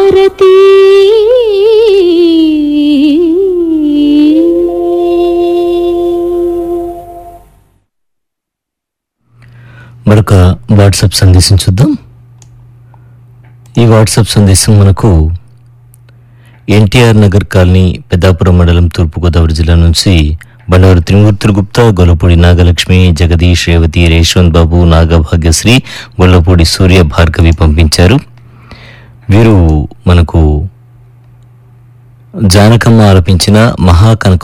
హారతి మరొక వాట్సాప్ సందేశం చూద్దాం ఈ వాట్సాప్ సందేశం మనకు ఎన్టీఆర్ నగర్ కాలనీ పెద్దాపురం మండలం తూర్పుగోదావరి జిల్లా నుంచి బండవారి త్రిమూర్తులు గుప్తా గొల్లపూడి నాగలక్ష్మి జగదీష్ రేవతి రేష్వంత్ బాబు నాగభాగ్యశ్రీ గొల్లపూడి సూర్య భార్గవి పంపించారు వీరు మనకు జానకమ్మ ఆలపించిన మహాకనక